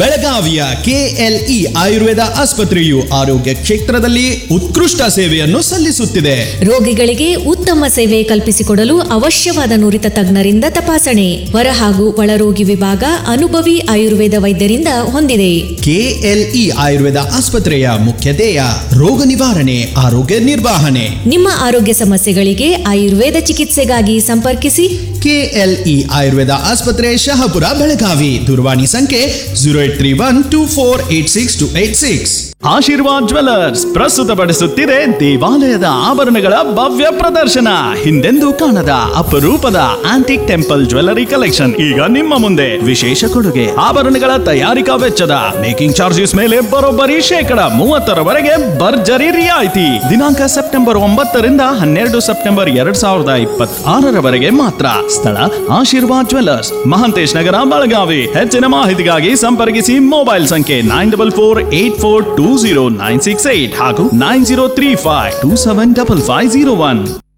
ಬೆಳಗಾವಿಯ ಕೆಎಲ್ಇ ಆಯುರ್ವೇದ ಆಸ್ಪತ್ರೆಯು ಆರೋಗ್ಯ ಕ್ಷೇತ್ರದಲ್ಲಿ ಉತ್ಕೃಷ್ಟ ಸೇವೆಯನ್ನು ಸಲ್ಲಿಸುತ್ತಿದೆ ರೋಗಿಗಳಿಗೆ ಉತ್ತಮ ಸೇವೆ ಕಲ್ಪಿಸಿಕೊಡಲು ಅವಶ್ಯವಾದ ನುರಿತ ತಜ್ಞರಿಂದ ತಪಾಸಣೆ ಹೊರ ಹಾಗೂ ಒಳರೋಗಿ ವಿಭಾಗ ಅನುಭವಿ ಆಯುರ್ವೇದ ವೈದ್ಯರಿಂದ ಹೊಂದಿದೆ ಕೆಎಲ್ಇ ಆಯುರ್ವೇದ ಆಸ್ಪತ್ರೆಯ ಮುಖ್ಯ ಧ್ಯೇಯ ರೋಗ ನಿವಾರಣೆ ಆರೋಗ್ಯ ನಿರ್ವಹಣೆ ನಿಮ್ಮ ಆರೋಗ್ಯ ಸಮಸ್ಯೆಗಳಿಗೆ ಆಯುರ್ವೇದ ಚಿಕಿತ್ಸೆಗಾಗಿ ಸಂಪರ್ಕಿಸಿ ಕೆಎಲ್ಇ ಆಯುರ್ವೇದ ಆಸ್ಪತ್ರೆ ಶಹಾಪುರ ಬೆಳಗಾವಿ ದೂರವಾಣಿ ಸಂಖ್ಯೆ zero eight three one two four eight six two eight six Ashirwad jewellers ಪ್ರಸ್ತುತಪಡಿಸುತ್ತಿದೆ ದೇವಾಲಯದ ಆಭರಣಗಳ ಭವ್ಯ ಪ್ರದರ್ಶನ ಹಿಂದೆಂದೂ ಕಾಣದ ಅಪರೂಪದ ಆಂಟಿಕ್ ಟೆಂಪಲ್ ಜ್ವೆಲ್ಲರಿ ಕಲೆಕ್ಷನ್ ಈಗ ನಿಮ್ಮ ಮುಂದೆ ವಿಶೇಷ ಕೊಡುಗೆ ಆಭರಣಗಳ ತಯಾರಿಕಾ ವೆಚ್ಚದ ಮೇಕಿಂಗ್ ಚಾರ್ಜಸ್ ಮೇಲೆ ಬರೋಬ್ಬರಿ ಶೇಕಡ ಮೂವತ್ತರವರೆಗೆ ಭರ್ಜರಿ ರಿಯಾಯಿತಿ ದಿನಾಂಕ ಸೆಪ್ಟೆಂಬರ್ ಒಂಬತ್ತರಿಂದ ಹನ್ನೆರಡು ಸೆಪ್ಟೆಂಬರ್ ಎರಡ್ ಸಾವಿರದ ಇಪ್ಪತ್ತಾರರವರೆಗೆ ಮಾತ್ರ ಸ್ಥಳ ಆಶೀರ್ವಾದ್ ಜ್ವೆಲ್ಲರ್ಸ್ ಮಹಂತೇಶ್ ನಗರ ಬೆಳಗಾವಿ ಹೆಚ್ಚಿನ ಮಾಹಿತಿಗಾಗಿ ಸಂಪರ್ಕಿಸಿ ಮೊಬೈಲ್ ಸಂಖ್ಯೆ nine double four eight four two zero nine six eight ಹಾಗೂ nine zero three five two seven double five zero one